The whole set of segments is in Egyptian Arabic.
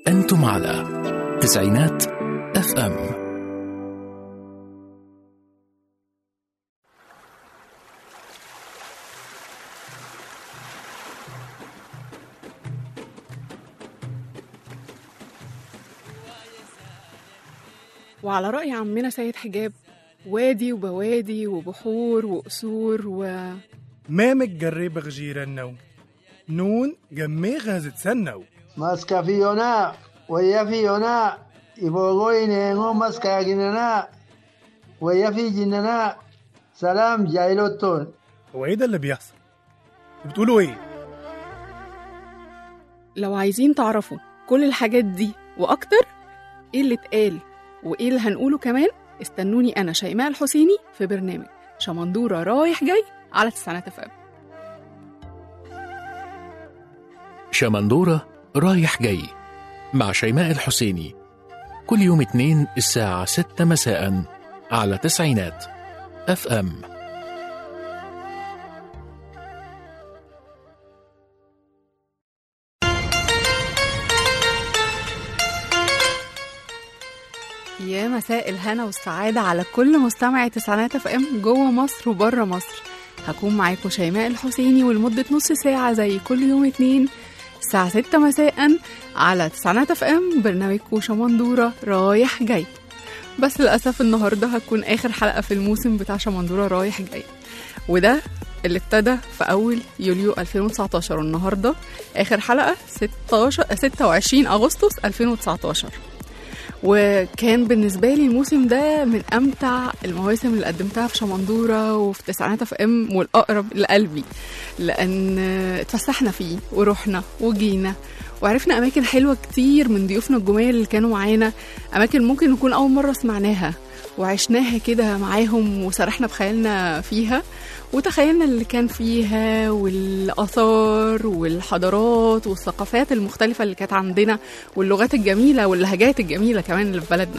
أنتم على تسعينات اف ام وعلى رأي عمنا سيد حجاب وادي وبوادي وبحور وقصور و مامك جرب غجير النوم نون جمي غازت سنو Maska Fiona, waya Fiona, ibogoy nengo maska ginana, waya fi jinana, salam jailoton. هو ايه ده اللي بيحصل بتقولوا ايه لو عايزين تعرفوا كل الحاجات دي وأكتر إيه اللي اتقال وإيه اللي هنقوله كمان استنوني أنا شيماء الحسيني في برنامج شمندورة رايح جاي على تسعينات اف ام شمندورة رايح جاي مع شيماء الحسيني كل يوم اثنين الساعة ستة مساء على تسعينات اف ام يا مساء الهنا والسعادة على كل مستمع تسعينات اف ام جوه مصر وبره مصر هكون معاكم شيماء الحسيني ولمدة نص ساعة زي كل يوم اتنين الساعة ستة مساء على تسعينات اف ام برنامجكم شمندورة رايح جاي بس للأسف النهاردة هتكون آخر حلقة في الموسم بتاع شمندورة رايح جاي وده اللي ابتدى في أول يوليو 2019 والنهاردة آخر حلقة 16 26 أغسطس 2019 وكان بالنسبة لي الموسم ده من أمتع المواسم اللي قدمتها في شمندورة وفي تسعينات اف ام والأقرب لقلبي لأن اتفسحنا فيه ورحنا وجينا وعرفنا أماكن حلوة كتير من ضيوفنا الجمال اللي كانوا معانا أماكن ممكن نكون أول مرة سمعناها وعشناها كده معاهم وسرحنا بخيالنا فيها وتخيلنا اللي كان فيها والآثار والحضارات والثقافات المختلفة اللي كانت عندنا واللغات الجميلة واللهجات الجميلة كمان اللي في بلدنا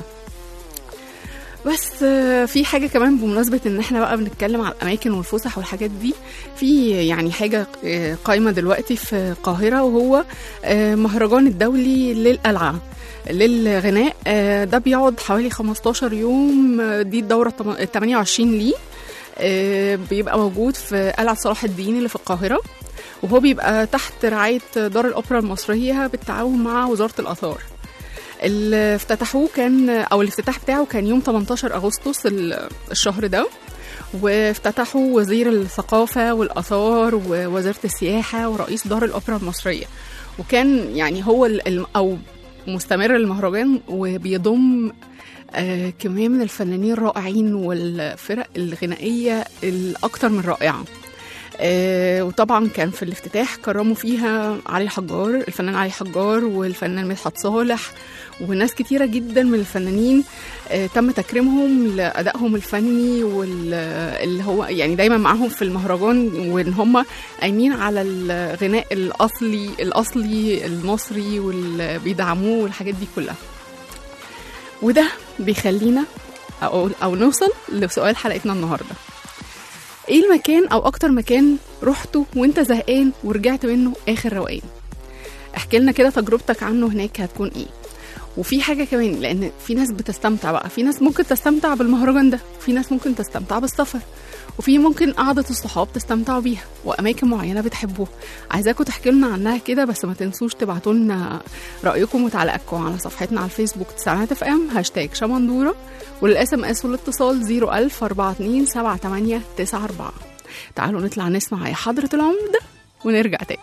بس آه، في حاجة كمان بمناسبة ان احنا بقى بنتكلم على الأماكن والفسح والحاجات دي في يعني حاجة آه، قايمة دلوقتي في القاهرة وهو آه، مهرجان الدولي للقلعة للغناء آه، ده بيقعد حوالي 15 يوم آه، دي الدورة ال 28 ليه آه، بيبقى موجود في قلعة صلاح الدين اللي في القاهرة وهو بيبقى تحت رعاية دار الأوبرا المصرية بالتعاون مع وزارة الآثار اللي افتتحوه كان أو الافتتاح بتاعه كان يوم 18 أغسطس ال- الشهر ده وافتتحوا وزير الثقافة والآثار ووزارة السياحة ورئيس دار الأوبرا المصرية وكان يعني هو ال- الم- أو مستمر المهرجان وبيضم آه، كمية من الفنانين الرائعين والفرق الغنائية الأكثر من رائعة آه، وطبعا كان في الافتتاح كرموا فيها علي حجار الفنان علي حجار والفنان مدحت صالح وناس كتيرة جدا من الفنانين آه، تم تكريمهم لأدائهم الفني واللي هو يعني دايما معاهم في المهرجان وإن هم قايمين على الغناء الأصلي الأصلي المصري واللي بيدعموه والحاجات دي كلها وده بيخلينا أو, أو نوصل لسؤال حلقتنا النهارده ايه المكان او اكتر مكان رحته وانت زهقان ورجعت منه اخر روقان احكي لنا كده تجربتك عنه هناك هتكون ايه وفي حاجة كمان لأن في ناس بتستمتع بقى في ناس ممكن تستمتع بالمهرجان ده في ناس ممكن تستمتع بالسفر وفي ممكن قعدة الصحاب تستمتعوا بيها وأماكن معينة بتحبوها عايزاكم تحكي لنا عنها كده بس ما تنسوش تبعتوا لنا رأيكم وتعليقاتكم على صفحتنا على الفيسبوك تسعينات اف ام هاشتاج شمندورة والاس ام اس والاتصال 01000 42 78 94 تعالوا نطلع نسمع يا حضرة العمدة ونرجع تاني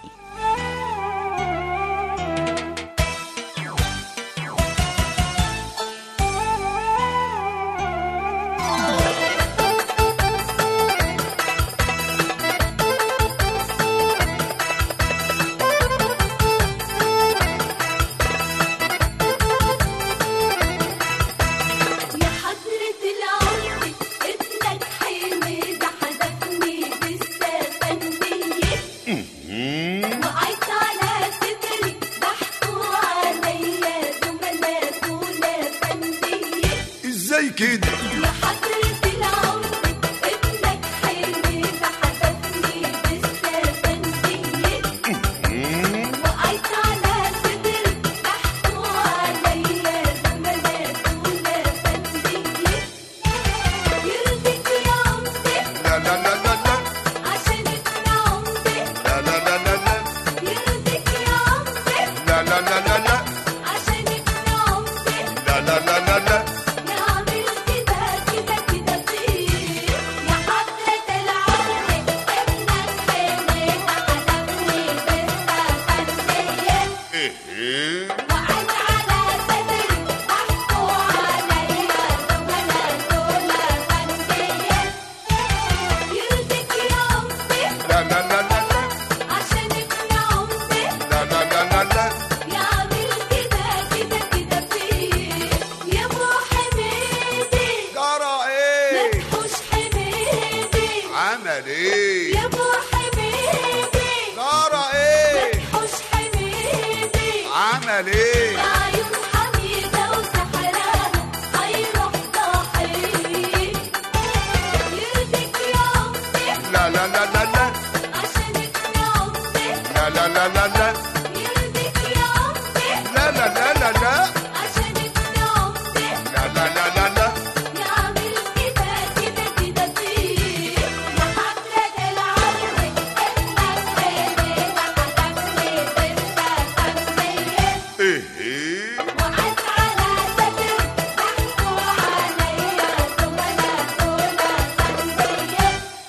يا حضرة العمر ابنك حمد حدفني بالسفندية وقعت على صدري ضحكوا عليا زملاء ولفندية ازاي كده يا حضرة العمر ابنك حمد حدفني بالسفندية وقعت على صدري ضحكوا لا لا لا لا لا عشان ابن عمري لا لا لا لا لا نعمل كده كده كده فيه يا حضرة العمر ابنك حلمك حدفني بالسفندية ايه ايه وقعد على صدري ضحكوا عليا زملاء دول فندية يرضيك يا عمري لا لا لا لا لا عشان ابن عمري لا لا لا لا لا يعمل كده كده كده فيه يا ابو حميدي جرى ما ايه تحوش حميدي عمل ايه يا ابو حميدي جرى ما ايه تحوش حميدي عمل ايه عيون حميدة وسحرها هيروح ضحيك يرضيك يا عمري لا لا لا لا لا عشان ابن عمري لا لا لا لا لا يرضيك يا عمري لا لا لا لا لا عشان ابن عمري لا لا لا لا لا يعمل كده كده كده فيه يا حضرة العمر ابنك حلمك حدفني بالسفندية ايه ايه وقعد على صدري ضحكوا عليا زملاء دول فندية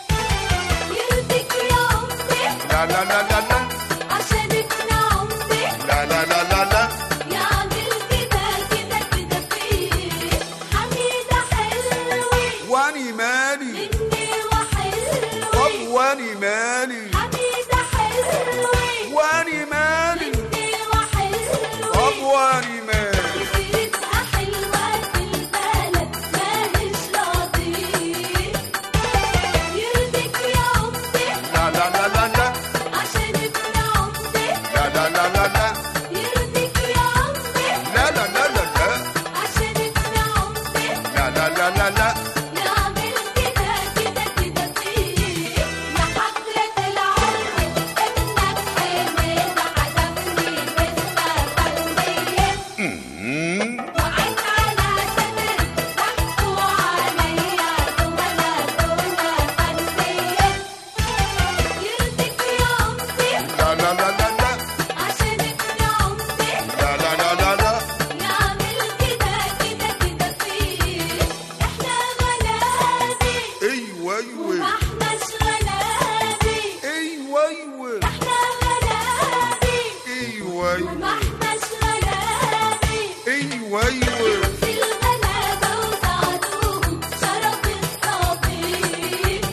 يرضيك يا عمري لا لا لا لا لا عشان ابن عمري لا لا لا لا لا يعمل كده كده كده فيه حميدة حلوي واني مالي مني وحلوي طب واني مالي حميدة حلوي واني مالي مني وحلوي طب واني مالي سيرتها حلوة في البلد ماهيش لطيف يرضيك يا عمري لا لا لا لا لا عشان ابن عمري لا لا لا لا لا يرضيك يا عمري لا لا لا لا لا عشان ابن عمري لا لا لا لا لا نعمل كده كده كده فيه يا حضرة العمر ابنك حلمك حدفني بالسفندية وقعد على صدري ضحكوا عليا زملاء دول فندية يرضيك يا عمري لا لا لا لا لا عشان ابن عمري لا لا لا لا لا نعمل كده كده كده فيه احنا غلابي ايوه ايوه ما احناش غلابي ايوه ايوه احنا غلابي ايوه ما ايوه احناش غلابي ايوه ايوه في الغلابة وساعدوهم شرف الصبي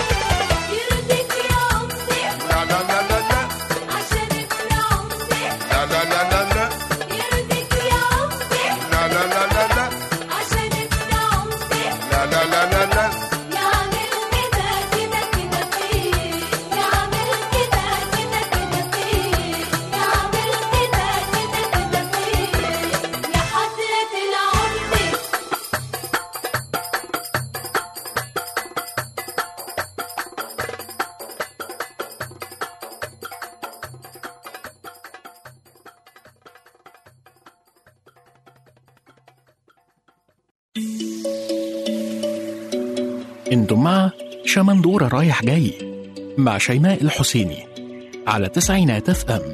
يرضيك يا عمري لا لا لا لا لا عشان ابن عمري لا لا لا لا لا يرضيك يا عمري لا لا لا لا لا عشان ابن عمري لا لا لا لا لا يعمل كده كده كده فيه يعمل كده كده كده فيه يعمل كده كده كده فيه يا حضرة العمر انتم مع شمندورة رايح جاي مع شيماء الحسيني على تسعينات اف ام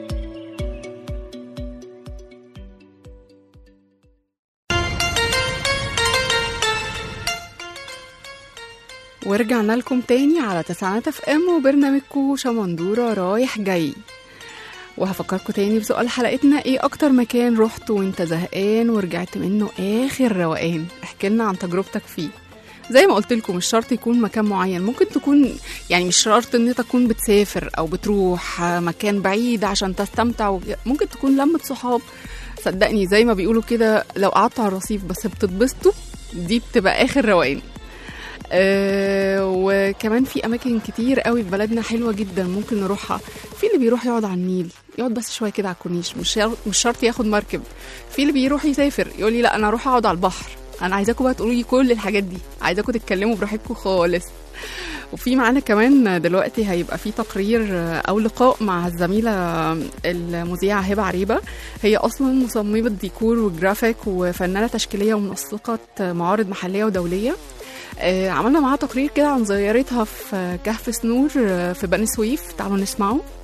ورجعنا لكم تاني على تسعينات اف ام وبرنامجكم شمندورة رايح جاي وهفكركم تاني بسؤال حلقتنا ايه اكتر مكان رحت وانت زهقان ورجعت منه اخر روقان احكي لنا عن تجربتك فيه زي ما قلت لكم مش شرط يكون مكان معين ممكن تكون يعني مش شرط ان انت تكون بتسافر او بتروح مكان بعيد عشان تستمتع وج- ممكن تكون لمة صحاب صدقني زي ما بيقولوا كده لو قعدتوا على الرصيف بس بتتبسطوا دي بتبقى اخر روقان أه وكمان في اماكن كتير قوي في بلدنا حلوه جدا ممكن نروحها في اللي بيروح يقعد على النيل يقعد بس شويه كده على الكورنيش مش شر- مش شرط ياخد مركب في اللي بيروح يسافر يقول لي لا انا اروح اقعد على البحر انا عايزاكم بقى تقولوا لي كل الحاجات دي عايزاكم تتكلموا براحتكم خالص وفي معانا كمان دلوقتي هيبقى في تقرير او لقاء مع الزميله المذيعه هبه عريبه هي اصلا مصممه ديكور وجرافيك وفنانه تشكيليه ومنسقه معارض محليه ودوليه آه، عملنا معاها تقرير كده عن زيارتها في كهف سنور آه، في بني سويف تعالوا نسمعه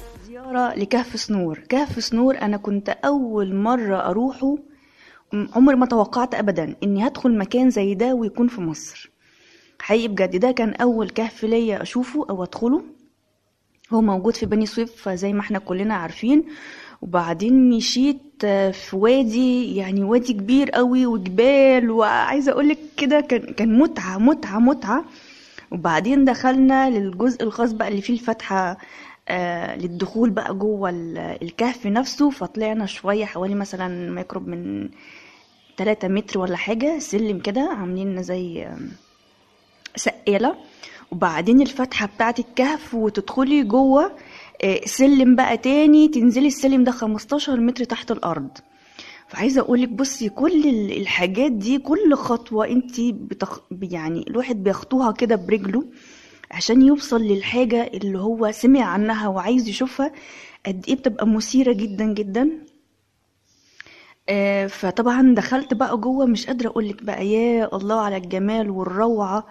زيارة لكهف سنور كهف سنور أنا كنت أول مرة أروحه م- عمري ما توقعت أبدا إني هدخل مكان زي ده ويكون في مصر حقيقي بجد ده كان أول كهف ليا أشوفه أو أدخله هو موجود في بني سويف زي ما احنا كلنا عارفين وبعدين مشيت آه، في وادي يعني وادي كبير قوي وجبال وعايزه اقولك كده كان كان متعه متعه متعه وبعدين دخلنا للجزء الخاص بقى اللي فيه الفتحه آه للدخول بقى جوه ال- الكهف نفسه فطلعنا شويه حوالي مثلا ما يقرب من 3 متر ولا حاجه سلم كده عاملين زي آم، سقالة وبعدين الفتحة بتاعة الكهف وتدخلي جوه آه، سلم بقى تاني تنزلي السلم ده 15 متر تحت الأرض فعايزة أقولك بصي كل ال- الحاجات دي كل خطوة انتي بتخ... يعني الواحد بيخطوها كده برجله عشان يوصل للحاجة اللي هو سمع عنها وعايز يشوفها قد ايه بتبقى مثيرة جدا جدا آه، فطبعا دخلت بقى جوه مش قادرة أقولك بقى يا الله على الجمال والروعة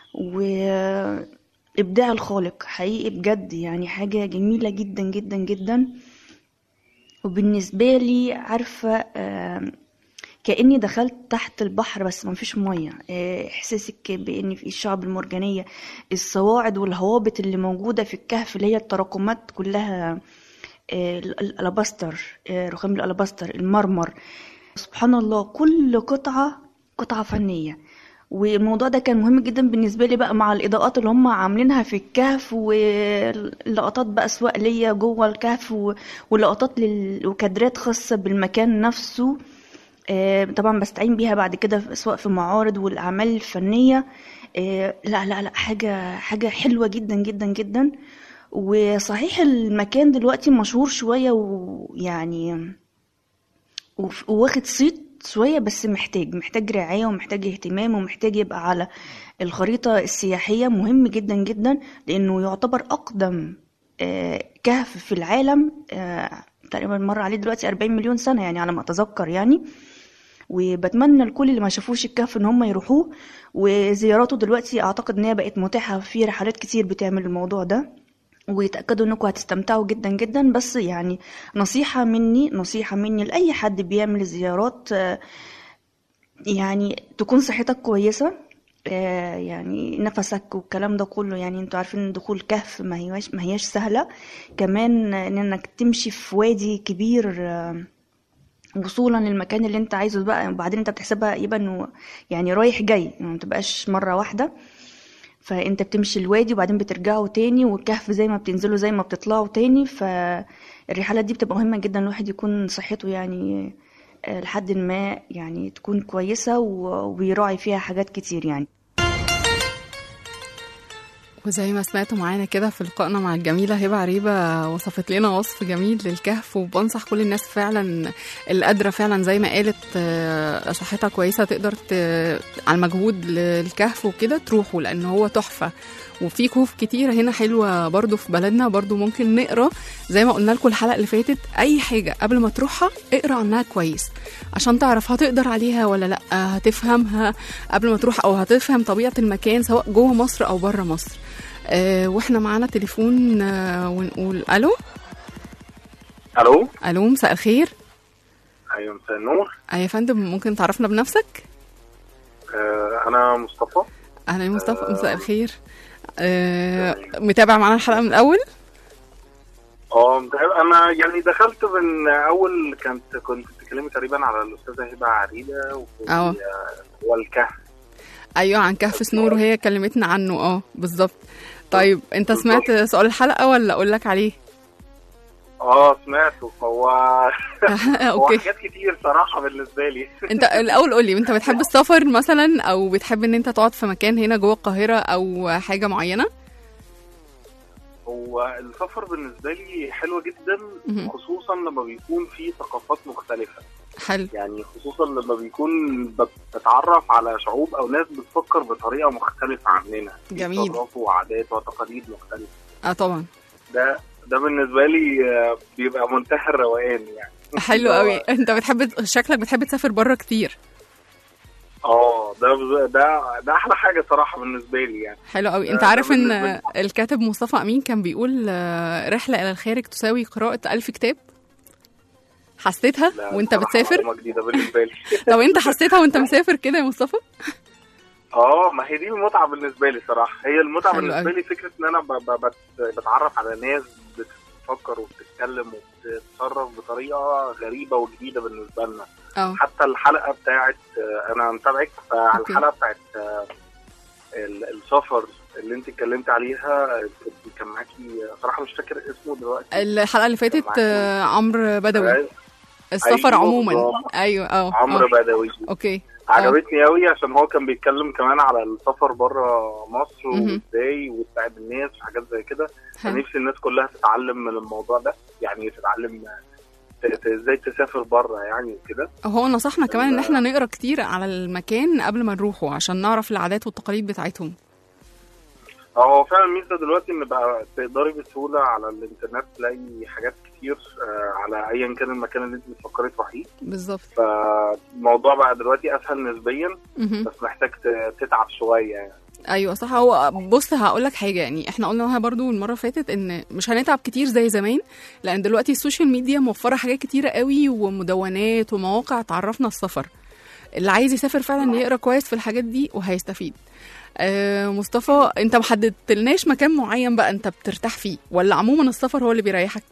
وإبداع الخالق حقيقي بجد يعني حاجة جميلة جدا جدا جدا وبالنسبة لي عارفة آم، كأني دخلت تحت البحر بس ما فيش مية آه، إحساسك بأن في الشعب المرجانية الصواعد والهوابط اللي موجودة في الكهف اللي هي التراكمات كلها آه، ال- الألاباستر آه، رخام الألاباستر المرمر سبحان الله كل قطعة قطعة فنية والموضوع ده كان مهم جدا بالنسبة لي بقى مع الإضاءات اللي هم عاملينها في الكهف واللقطات بقى سواء ليا جوه الكهف و- ولقطات لل... وكادرات خاصة بالمكان نفسه آه، طبعا بستعين بيها بعد كده في- سواء في معارض والأعمال الفنية آه، لا لا لا حاجة حاجة حلوة جدا جدا جدا وصحيح المكان دلوقتي مشهور شوية ويعني وف- وواخد صيت شوية بس محتاج محتاج رعاية ومحتاج اهتمام ومحتاج يبقى على الخريطة السياحية مهم جدا جدا لأنه يعتبر أقدم آه، كهف في العالم آه، تقريبا مر عليه دلوقتي 40 مليون سنة يعني على ما أتذكر يعني وبتمنى لكل اللي ما شافوش الكهف ان هم يروحوه وزياراته دلوقتي اعتقد ان هي بقت متاحة في رحلات كتير بتعمل الموضوع ده ويتأكدوا انكم هتستمتعوا جدا جدا بس يعني نصيحة مني نصيحة مني لأي حد بيعمل زيارات آه، يعني تكون صحتك كويسة آه، يعني نفسك والكلام ده كله يعني انتوا عارفين ان دخول كهف ما هياش ما هياش سهلة كمان ان انك تمشي في وادي كبير آه، وصولا للمكان اللي انت عايزه بقى وبعدين انت بتحسبها يبقى انه يعني رايح جاي يعني ما تبقاش مرة واحدة فانت بتمشي الوادي وبعدين بترجعوا تاني والكهف زي ما بتنزلوا زي ما بتطلعوا تاني فالرحلات دي بتبقى مهمة جدا الواحد يكون صحته يعني آه، لحد ما يعني تكون كويسة و- ويراعي فيها حاجات كتير يعني وزي ما سمعتوا معانا كده في لقائنا مع الجميلة هبة عريبة وصفت لنا وصف جميل للكهف وبنصح كل الناس فعلا اللي قادرة فعلا زي ما قالت آه، صحتها كويسة تقدر ت... على المجهود للكهف وكده تروحوا لأن هو تحفة وفي كهوف كتيرة هنا حلوة برضو في بلدنا برضو ممكن نقرا زي ما قلنا لكم الحلقة اللي فاتت أي حاجة قبل ما تروحها اقرا عنها كويس عشان تعرف هتقدر عليها ولا لأ هتفهمها قبل ما تروح أو هتفهم طبيعة المكان سواء جوه مصر أو بره مصر آه، واحنا معانا تليفون آه، ونقول الو الو الو مساء الخير ايوه مساء النور آه، يا فندم ممكن تعرفنا بنفسك آه انا مصطفى اهلا يا مصطفى مساء الخير آه، متابع معانا الحلقه من الاول اه متهيألي انا يعني دخلت من اول كانت كنت بتتكلمي تقريبا على الاستاذه هبه عريده وفي اه والكهف ايوه عن كهف سنور وهي كلمتنا عنه اه بالظبط طيب انت سمعت سؤال الحلقه ولا اقول لك عليه اه سمعته هو هو اوكي حاجات كتير صراحه بالنسبه لي انت الاول قول لي انت بتحب السفر مثلا او بتحب ان انت تقعد في مكان هنا جوه القاهره او حاجه معينه هو السفر بالنسبه لي حلو جدا مهم. خصوصا لما بيكون في ثقافات مختلفه حلو يعني خصوصا لما بيكون بتتعرف على شعوب او ناس بتفكر بطريقه مختلفه عننا جميل. تصرف وعادات وتقاليد مختلفه اه طبعا ده ده بالنسبه لي آه، بيبقى منتهى الروقان يعني حلو قوي انت بتحب شكلك بتحب تسافر بره كتير اه ده بز- ده ده احلى حاجه صراحه بالنسبه لي يعني حلو قوي انت ده عارف ان بالنسبة الكاتب مصطفى امين كان بيقول آه، رحله الى الخارج تساوي قراءه ألف كتاب حسيتها لا، وانت صراحة بتسافر معلومة جديده بالنسبه لي طب انت حسيتها وانت مسافر كده يا مصطفى اه ما هي دي المتعه بالنسبه لي صراحه هي المتعه حلو بالنسبه أوي. لي فكره ان انا ب- ب- بت- بتعرف على ناس بتفكر وبتتكلم وبتتصرف بطريقه غريبه وجديده بالنسبه لنا اه حتى الحلقه بتاعت آه، انا متابعك أوكي. فالحلقه بتاعت آه، ال- السفر اللي انت اتكلمت عليها آه، كان معاكي آه، صراحه مش فاكر اسمه دلوقتي الحلقه اللي فاتت آه، عمرو بدوي آه، السفر أيوة عموما بالظبط. ايوه اه عمرو آه. بدوي اوكي عجبتني قوي عشان هو كان بيتكلم كمان على السفر بره مصر مهم. وازاي وتساعد الناس وحاجات زي كده حلو. فنفسي الناس كلها تتعلم من الموضوع ده يعني تتعلم ت- ت- ازاي تسافر بره يعني وكده هو نصحنا كمان ان احنا نقرا كتير على المكان قبل ما نروحه عشان نعرف العادات والتقاليد بتاعتهم هو فعلا الميزه دلوقتي ان بقى تقدري بسهوله على الانترنت تلاقي حاجات كتير آه، على ايا كان المكان اللي انت بتفكري تروحيه بالظبط فالموضوع بقى دلوقتي اسهل نسبيا مهم. بس محتاج ت- تتعب شويه يعني ايوه صح هو بص هقول لك حاجه يعني احنا قلناها برضو المره اللي فاتت ان مش هنتعب كتير زي زمان لان دلوقتي السوشيال ميديا موفره حاجات كتيره قوي ومدونات ومواقع تعرفنا السفر اللي عايز يسافر فعلا يقرا كويس في الحاجات دي وهيستفيد آه مصطفى انت ما حددتلناش مكان معين بقى انت بترتاح فيه ولا عموما السفر هو اللي بيريحك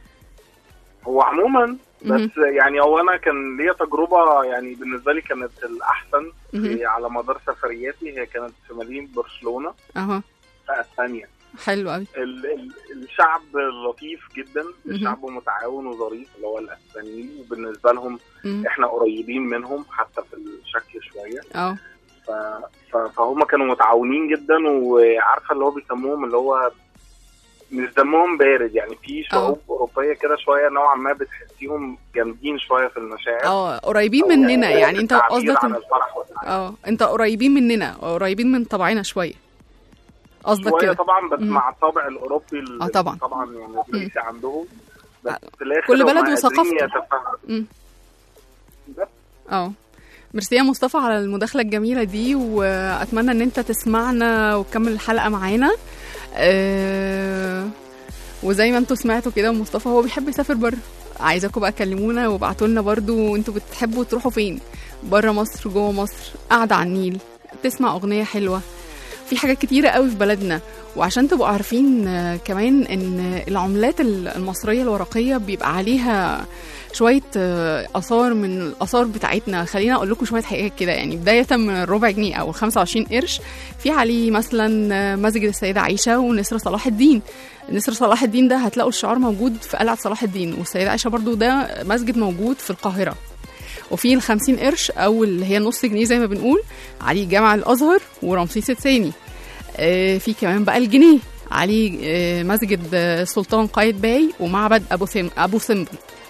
هو عموما مهم. بس يعني هو انا كان ليا تجربه يعني بالنسبه لي كانت الاحسن مهم. في على مدار سفرياتي هي كانت في مدينه برشلونه اها في اسبانيا حلو قوي ال- ال- الشعب لطيف جدا مهم. الشعب متعاون وظريف اللي هو الاسبانيين وبالنسبه لهم مم. احنا قريبين منهم حتى في الشكل شويه اه ف... ف... فهم كانوا متعاونين جدا وعارفه اللي هو بيسموهم اللي هو مش دمهم بارد يعني في شعوب اوروبيه كده شويه نوعا ما بتحسيهم جامدين شويه في المشاعر اه قريبين أو مننا يعني انت التعبير قصدك عن إن- الفرح والسعادة. اه انت قريبين مننا قريبين من طبعنا شويه قصدك شويه كده طبعا بس مم. مع الطابع الاوروبي ال- آه طبعا. طبعا يعني الرئيسي عندهم بس في الاخر كل هم بلد قادرين وثقافته. يتفاهموا. مم. بس اه ميرسي يا مصطفى على المداخلة الجميلة دي وأتمنى إن أنت تسمعنا وتكمل الحلقة معانا أه وزي ما انتوا سمعتوا كده مصطفى هو بيحب يسافر بره عايزاكم بقى كلمونا وابعتوا لنا برضو انتوا بتحبوا تروحوا فين بره مصر جوه مصر قاعدة على النيل تسمع أغنية حلوة في حاجات كتيرة قوي في بلدنا وعشان تبقوا عارفين آه، كمان ان العملات المصرية الورقية بيبقى عليها شوية آه، آثار من الآثار بتاعتنا خلينا أقول لكم شوية حاجات كده يعني بداية من الربع جنيه أو الخمسة وعشرين قرش في عليه مثلا آه، مسجد السيدة عائشة ونسر صلاح الدين نسر صلاح الدين ده هتلاقوا الشعار موجود في قلعة صلاح الدين والسيدة عائشة برضو ده مسجد موجود في القاهرة وفي الخمسين قرش أو اللي هي نص جنيه زي ما بنقول عليه جامع الأزهر ورمسيس الثاني آه، في كمان بقى الجنيه عليه آه، مسجد آه، السلطان قايد باي ومعبد أبو سم أبو سمبل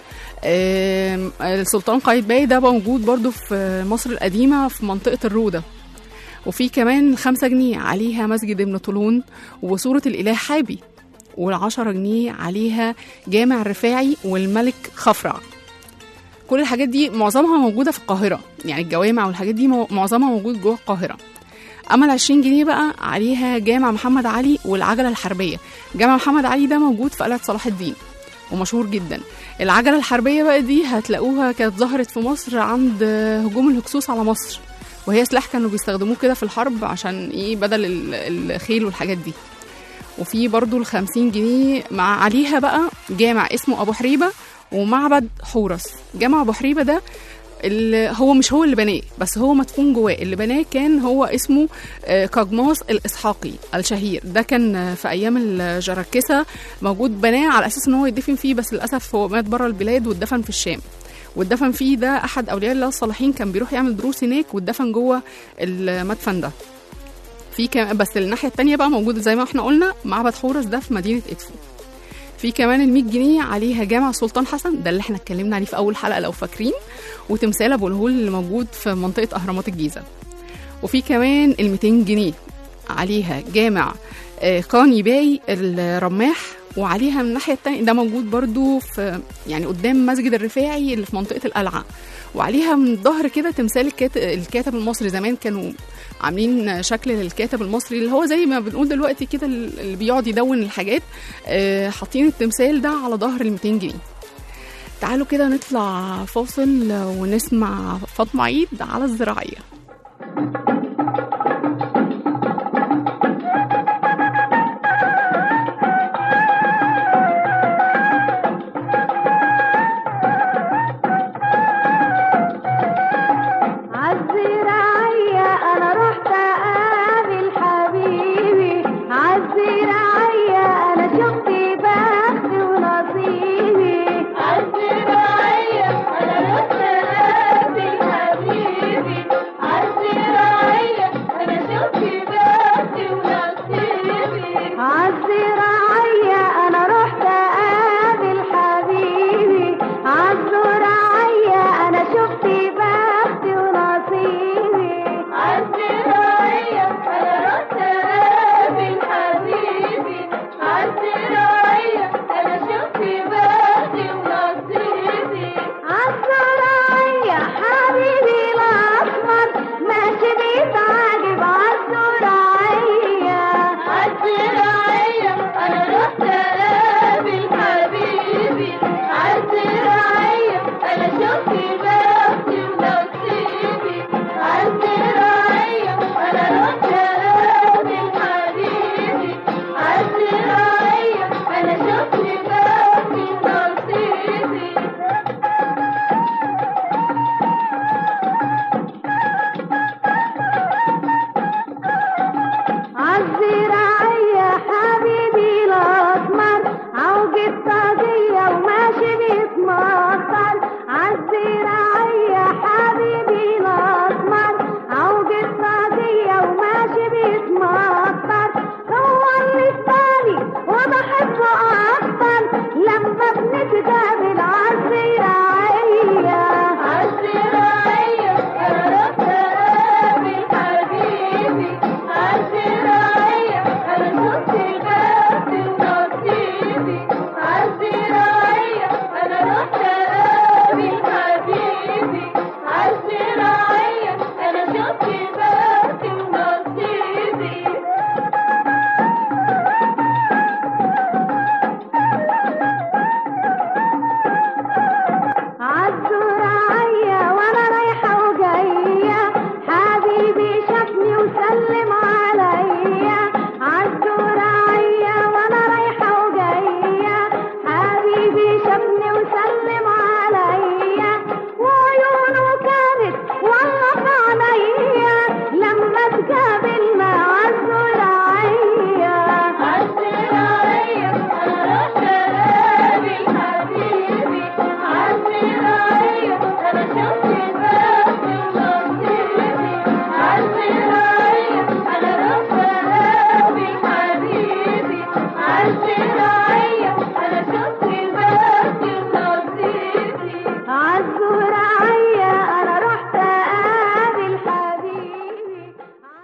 آم، السلطان قايد باي ده موجود برضو في مصر القديمة في منطقة الرودة وفي كمان خمسة جنيه عليها مسجد ابن طولون وصورة الإله حابي والعشرة جنيه عليها جامع الرفاعي والملك خفرع كل الحاجات دي معظمها موجودة في القاهرة يعني الجوامع والحاجات دي مو- معظمها موجود جوه القاهرة أما العشرين جنيه بقى عليها جامع محمد علي والعجلة الحربية جامع محمد علي ده موجود في قلعة صلاح الدين ومشهور جدا العجلة الحربية بقى دي هتلاقوها كانت ظهرت في مصر عند هجوم الهكسوس على مصر وهي سلاح كانوا بيستخدموه كده في الحرب عشان ايه بدل ال- الخيل والحاجات دي وفي برضو الخمسين جنيه مع عليها بقى جامع اسمه أبو حريبة ومعبد حورس جامع أبو حريبة ده اللي هو مش هو اللي بناه بس هو مدفون جواه اللي بناه كان هو اسمه آه، كاجماس الإسحاقي الشهير ده كان آه، في أيام الجراكسة موجود بناه على أساس إن هو يدفن فيه بس للأسف هو مات بره البلاد واتدفن في الشام واتدفن فيه ده أحد أولياء الله الصالحين كان بيروح يعمل دروس هناك واتدفن جوه المدفن ده في كمان بس الناحية التانية بقى موجود زي ما احنا قلنا معبد حورس ده في مدينة إدفو في كمان ال 100 جنيه عليها جامع سلطان حسن ده اللي احنا اتكلمنا عليه في أول حلقة لو فاكرين وتمثال أبو الهول اللي موجود في منطقة أهرامات الجيزة وفي كمان ال 200 جنيه عليها جامع آه، قاني باي الرماح وعليها من الناحيه التانية ده موجود برضو في يعني قدام مسجد الرفاعي اللي في منطقه القلعه وعليها من الظهر كده تمثال الكات- الكاتب المصري زمان كانوا عاملين شكل للكاتب المصري اللي هو زي ما بنقول دلوقتي كده اللي بيقعد يدون الحاجات آه، حاطين التمثال ده على ظهر ال 200 جنيه تعالوا كده نطلع فاصل ونسمع فاطمة عيد على الزراعية عالزراعية أنا رحت أقابل حبيبي عالزراعية أنا شفت بختي ونصيبي عالزراعية أنا رحت أقابل حبيبي عالزراعية أنا شفت بختي ونصيبي عالزراعية أنا رحت أقابل حبيبي عالزراعية أنا شفت بختي ونصيبي عالزراعية أنا رحت أقابل حبيبي عالزراعية أنا شفت بختي ونصيبي عالزراعية حبيبي الأسمر ماشي بيتعاجب عالزراعية عالزراعية أنا رحت أقابل حبيبي عالزراعية أنا شفت بختي ونصيبي عالزراعية أنا رحت أقابل حبيبي عالزراعية أنا شفت بختي ونصيبي عالزراعية حبيبي الأسمر عوجة طاقية وماشي بيتمخر عالزراعية حبيبي الأسمر عوجة طاقية وماشي بيتمخر هو اللي في بالي وبحبه أكتر لما بنتقابل عالزراعية عالزراعية أنا رحت أقابل حبيبي عالزراعية أنا شفت بختي ونصيبي عالزراعية أنا رحت أقابل حبيبي عالزراعية أنا شفت بختي ونصيبي عالزراعية وانا رايحة وجاية حبيبي شافني وسلم عليا عالزراعية وانا رايحة وجاية حبيبي شافني وسلم عليا وعيونه كانت والله في عينيا لما تقابلنا عالزراعية عالزراعية انا رحت اقابل حبيبي عالزراعية انا شفت بختي ونصيبي عالزراعية انا رحت اقابل حبيبي عالزراعية انا شفت بختي ونصيبي عالزراعية انا رحت اقابل حبيبي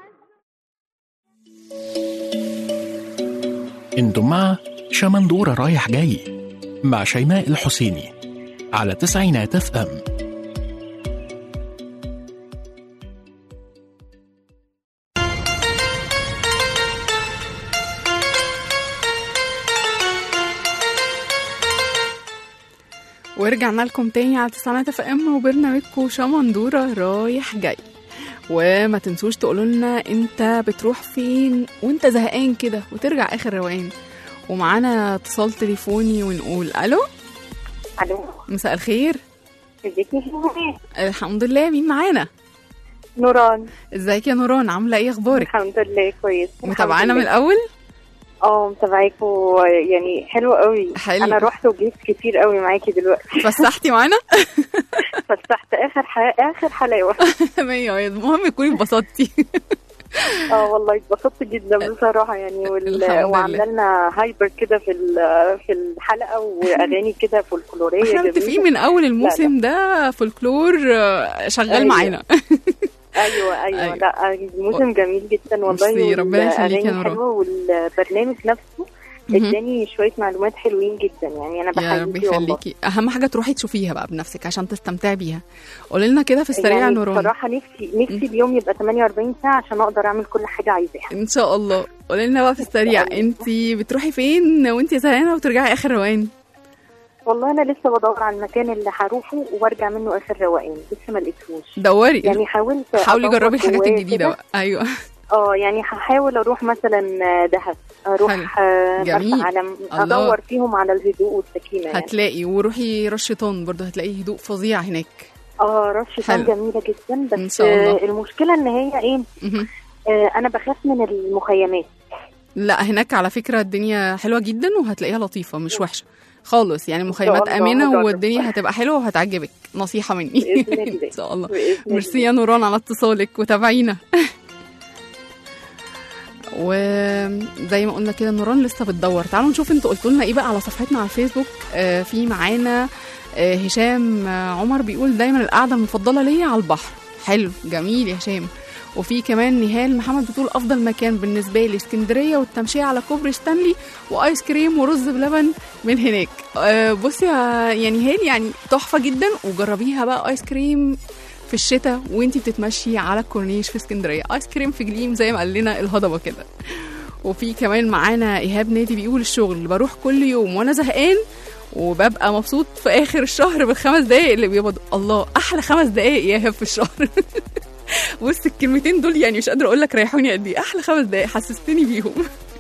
انتم مع شمندورة رايح جاي مع شيماء الحسيني على تسعينات اف ام ورجعنا لكم تاني على تسعينات اف ام وبرنامجكم شمندورة رايح جاي وما تنسوش تقولوا لنا انت بتروح فين وانت زهقان كده وترجع اخر روقان ومعانا اتصال تليفوني ونقول الو الو مساء الخير ازيك يا شيماء الحمد لله مين معانا نوران ازيك يا نوران عامله ايه اخبارك الحمد لله كويس متابعانا الحمد من لله. الاول اه متابعاكوا يعني حلو قوي حلو. انا رحت وجيت كتير قوي معاكي دلوقتي فسحتي معانا فسحت اخر ح... اخر حلاوه مية مية. المهم تكوني اتبسطتي اه والله اتبسطت جدا بصراحه يعني وال... الحمد لله. وعامله لنا هايبر كده في ال... في الحلقه واغاني كده فولكلوريه احنا جميلة. متفقين من اول الموسم ده فولكلور آه، شغال أيوة. معانا ايوه ايوه أيوة. لا الموسم جميل جدا والله ميرسي، ربنا يخليك يا والأغاني نوران. حلوه والبرنامج نفسه مهم. اداني شويه معلومات حلوين جدا يعني انا يا رب بحييكي والله يخليكي اهم حاجه تروحي تشوفيها بقى بنفسك عشان تستمتعي بيها قولي لنا كده في السريع يعني نوران بصراحه نفسي نفسي اليوم يبقى 48 ساعه عشان اقدر اعمل كل حاجه عايزاها ان شاء الله قولي لنا بقى في السريع الله. انت بتروحي فين وانت زهقانه وترجعي اخر روقان والله انا لسه بدور على المكان اللي هروحه وارجع منه اخر روقان لسه ما لقيتهوش دوري يعني حاولت حاولي أدور جربي الحاجات جوايا الجديده كده. بقى ايوه اه يعني هحاول اروح مثلا دهب اروح آه، جميل. مرسى علم الله. ادور فيهم على الهدوء والسكينه يعني هتلاقي وروحي رش شيطان برضه هتلاقي هدوء فظيع هناك اه رش شيطان حلو. جميله جدا بس إن شاء الله. آه، المشكله ان هي ايه مهم. آه، انا بخاف من المخيمات لا هناك على فكره الدنيا حلوه جدا وهتلاقيها لطيفه مش وحشه خالص يعني مخيمات الله امنه هجرب. والدنيا هتبقى حلوه وهتعجبك نصيحه مني بإذن الله. ان شاء الله بإذن ميرسي يا نوران على اتصالك وتابعينا وزي ما قلنا كده نوران لسه بتدور تعالوا نشوف انتوا قلتوا لنا ايه بقى على صفحتنا على الفيسبوك آه في معانا آه هشام آه عمر بيقول دايما القعده المفضله ليا على البحر حلو جميل يا هشام وفي كمان نهال محمد بتقول افضل مكان بالنسبه لي اسكندريه والتمشيه على كوبري ستانلي وايس كريم ورز بلبن من هناك آه بصي يا يا نهال يعني تحفه جدا وجربيها بقى ايس كريم في الشتاء وانتي بتتمشي على الكورنيش في اسكندريه ايس كريم في جليم زي ما قال لنا الهضبه كده وفي كمان معانا ايهاب نادي بيقول الشغل بروح كل يوم وانا زهقان وببقى مبسوط في اخر الشهر بالخمس دقايق اللي بيقبض الله احلى خمس دقايق يا ايهاب في الشهر بص الكلمتين دول يعني مش قادره اقول لك ريحوني قد ايه احلى خمس دقايق حسستني بيهم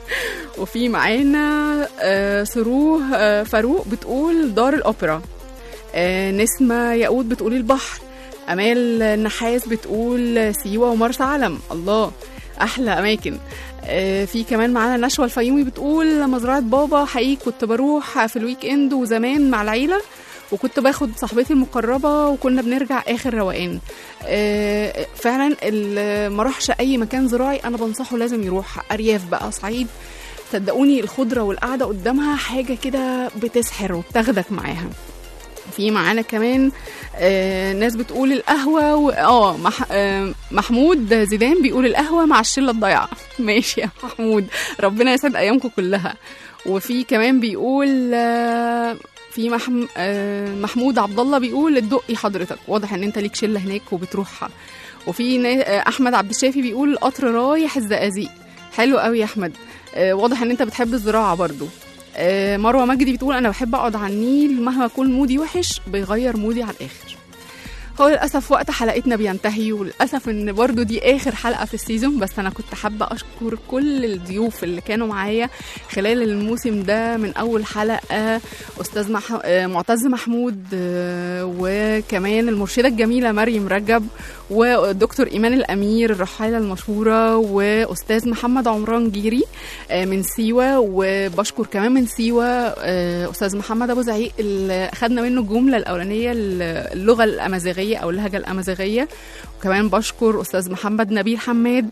وفي معانا آه سروه آه فاروق بتقول دار الاوبرا آه نسمه ياقوت بتقول البحر امال النحاس بتقول سيوه ومرسى علم الله احلى اماكن آه، في كمان معانا نشوى الفيومي بتقول مزرعه بابا حقيقي كنت بروح في الويك اند وزمان مع العيله وكنت باخد صاحبتي المقربه وكنا بنرجع اخر روقان آه، فعلا اللي ما راحش اي مكان زراعي انا بنصحه لازم يروح ارياف بقى صعيد صدقوني الخضره والقعده قدامها حاجه كده بتسحر وبتاخدك معاها في معانا كمان آه ناس بتقول القهوه و... اه مح... آه محمود زيدان بيقول القهوه مع الشله الضايعه ماشي يا محمود ربنا يسعد ايامكم كلها وفي كمان بيقول آه في محم... آه محمود عبد الله بيقول الدقي حضرتك واضح ان انت ليك شله هناك وبتروحها وفي نا... آه احمد عبد الشافي بيقول القطر رايح الزقازيق حلو قوي يا احمد آه واضح ان انت بتحب الزراعه برضو آه، مروه مجدي بتقول انا بحب اقعد على النيل مهما اكون مودي وحش بيغير مودي على الاخر هو للاسف وقت حلقتنا بينتهي وللاسف ان برضو دي اخر حلقه في السيزون بس انا كنت حابه اشكر كل الضيوف اللي كانوا معايا خلال الموسم ده من اول حلقه استاذ مح... آه، معتز محمود آه، وكمان المرشده الجميله مريم رجب ودكتور ايمان الامير الرحاله المشهوره واستاذ محمد عمران جيري آه، من سيوه وبشكر كمان من سيوه آه، استاذ محمد ابو زعيق اللي اخدنا منه الجمله الاولانيه اللغه الامازيغيه او اللهجه الامازيغيه وكمان بشكر استاذ محمد نبيل حماد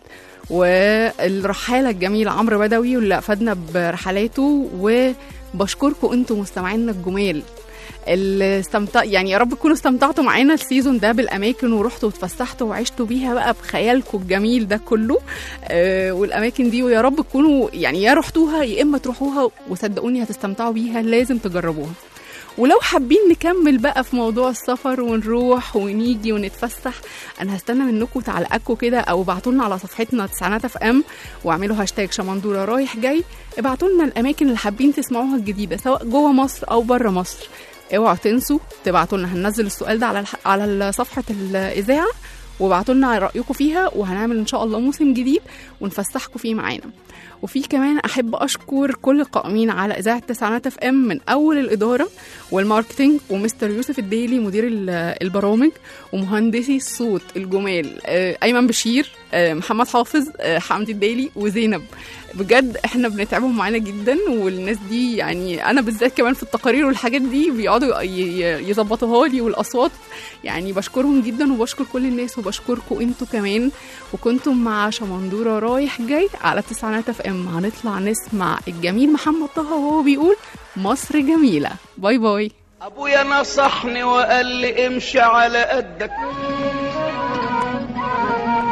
والرحاله الجميل عمرو بدوي واللي افادنا برحلاته وبشكركم انتم مستمعينا الجمال اللي استمتع يعني يا رب تكونوا استمتعتوا معانا السيزون ده بالاماكن ورحتوا واتفسحتوا وعشتوا بيها بقى بخيالكم الجميل ده كله آه والاماكن دي ويا رب تكونوا يعني يا رحتوها يا اما تروحوها وصدقوني هتستمتعوا بيها لازم تجربوها ولو حابين نكمل بقى في موضوع السفر ونروح ونيجي ونتفسح انا هستنى منكم تعليقاتكم كده او ابعتوا لنا على صفحتنا تسعينات اف ام واعملوا هاشتاج شمندوره رايح جاي ابعتوا لنا الاماكن اللي حابين تسمعوها الجديده سواء جوه مصر او بره مصر اوعوا تنسوا تبعتوا لنا هننزل السؤال ده على الح... على صفحه الاذاعه وابعتوا لنا رايكم فيها وهنعمل ان شاء الله موسم جديد ونفسحكم فيه معانا وفي كمان احب اشكر كل القائمين على اذاعه تسعينات اف ام من اول الاداره والماركتينج ومستر يوسف الديلي مدير ال- البرامج ومهندسي الصوت الجمال آه، ايمن بشير آه، محمد حافظ آه، حمدي الديلي وزينب بجد احنا بنتعبهم معانا جدا والناس دي يعني انا بالذات كمان في التقارير والحاجات دي بيقعدوا ي- ي- يظبطوها لي والاصوات يعني بشكرهم جدا وبشكر كل الناس وبشكركم انتوا كمان وكنتم مع شمندوره رايح جاي على تسعينات اف ام هنطلع نسمع الجميل محمد طه وهو بيقول مصر جميله باي باي ابويا نصحني وقال لي امشي على قدك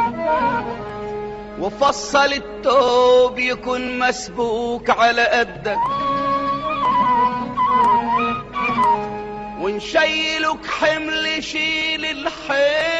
وفصل التوب يكون مسبوك على قدك ونشيلك حمل شيل الحيل